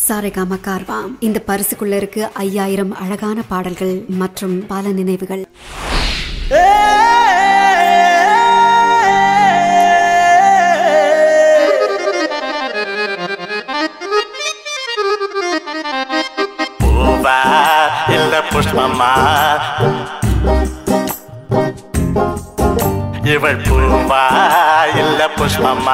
சாரேகாமா கார்வாம் இந்த பரிசுக்குள்ள இருக்கு ஐயாயிரம் அழகான பாடல்கள் மற்றும் பல நினைவுகள் பூவா இல்ல புஷ்பமா இவள் பூவா இல்ல புஷ்பமா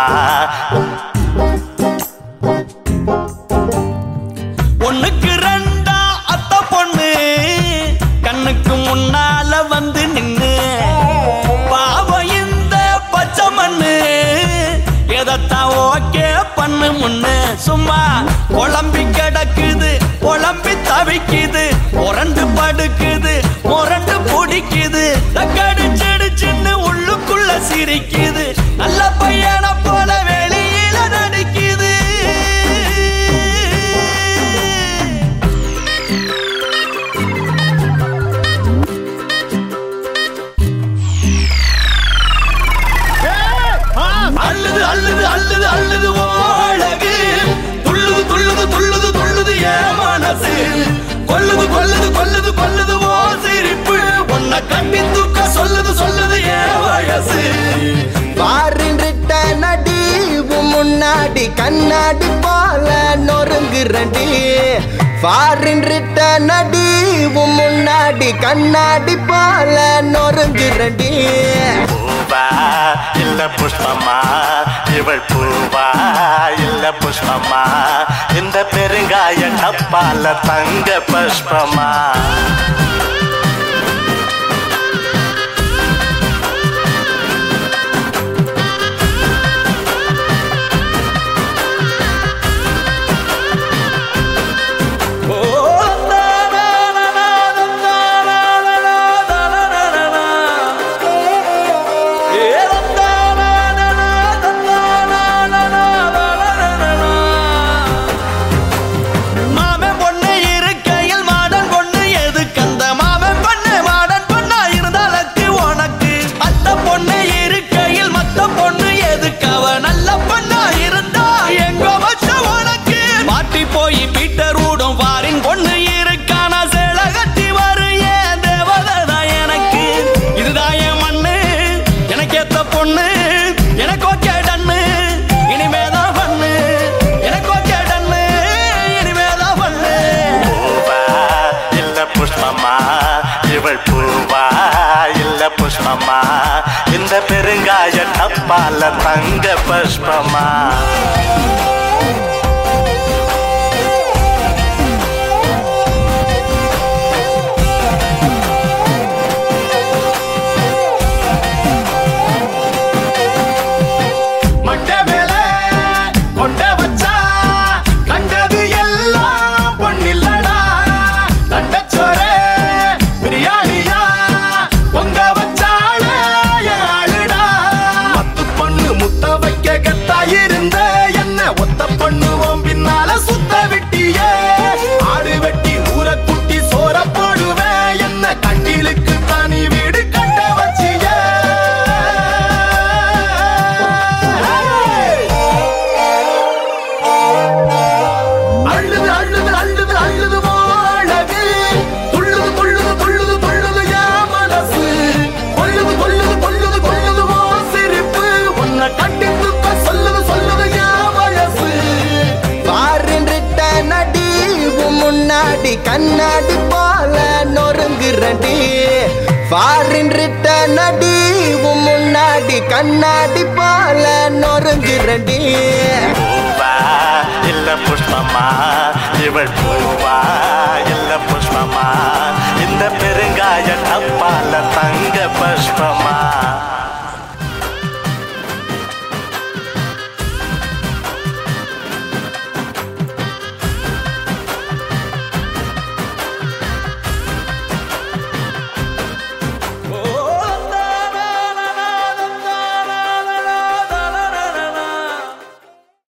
ஒண்ணுக்கு ரெண்டா அத்த பொண்ணு கண்ணுக்கு முன்னால வந்து நின்னு பாவம் இந்த பச்சை மண்ணு எதத்தான் ஓகே பண்ணு முன்னு சும்மா குழம்பி கிடக்குது குழம்பி தவிக்குது முரண்டு படுக்குது முரண்டு பிடிக்குது தக்கடிச்சிடுச்சுன்னு உள்ளுக்குள்ள சிரிக்குது நல்ல பையனை போல வெளியில நடிக்குது அள்ளுது அள்ளுது அள்ளுது அள்ளுது ஓ அழகு துள்ளுது துள்ளுது துள்ளுது துள்ளுது ஏ மனசு கொல்லுது கொல்லுது கொல்லுது கொல்லுது ஓ சிரிப்பு உன்னை கண்டி தூக்க சொல்லுது சொல்லுது ஏ வயசு பாருன்றிட்ட நடி உன் முன்னாடி கண்ணாடி போல நொறுங்குறடி பாருன்றிட்ட நடி உன் முன்னாடி கண்ணாடி போல நொறுங்குறடி பூவா இல்ல புஷ்பமா இவள் பூவா இல்ல புஷ்பமா இந்த பெருங்காய டப்பால தங்க புஷ்பமா ஓ மாமன் பொண்ணு இருக்கையில் மாடன் பொண்ணு எதுக்கு அந்த மாமன் பொண்ணு மாடன் பொண்ணா இருந்தாலக்கு உனக்கு அத்த பொண்ணு இருக்கையில் மத்த பொண்ணு எதுக்கு அவ நல்ல பொண்ணா இருந்தா எங்க வச்ச உனக்கு மாட்டி போய் பீட்டர் ஊடும் வாரின் பொண்ணு இருக்கான சேல கட்டி வரு ஏன் தேவதை தான் எனக்கு இதுதான் என் மண்ணு எனக்கு ஏத்த பொண்ணு எனக்கு ஓகே டன்னு இனிமேதான் பண்ணு எனக்கு ஓகே டன்னு இனிமேதான் பண்ணு பூவா இல்ல புஷ்பமா இவள் பூவா இல்ல புஷ்பமா இந்த பெருங்காய டப்பால தங்க புஷ்பமா மட்ட மேல கொண்ட வச்சா கண்டது எல்லாம் பொன்னில்லடா தண்டச்சோரே பிரியாணியா பொங்க வச்சாலே ஆளுடா மத்து பொண்ணு முத்த வைக்க கத்தா இருந்த என்ன ஒத்த பண்ணுவோம் பின்னால சுத்த விட்டியே ஆடு வெட்டி ஊற குட்டி சோற போடுவேன் என்ன கட்டிலுக்கு தனி வீடு கட்ட வச்சியே அள்ளுது அள்ளுது அள்ளுது அள்ளுது வாழகு துள்ளுது துள்ளுது துள்ளுது துள்ளுது என் மனசு கொல்லுது கொல்லுது கொல்லுது கொல்லுது வா சிரிப்பு உன்னை கட்டி தூக்க சொல்லுது சொல்லுது என் வயசு பாருன்றிட்ட நடி உன் முன்னாடி கண்ணாடி போல நொறுங்குறடி பாருன்றிட்ட நடி உன் முன்னாடி கண்ணாடி போல நொறுங்குறடி பூவா இல்ல புஷ்பமா இவள் பூவா இல்ல புஷ்பமா இந்த பெருங்காய டப்பால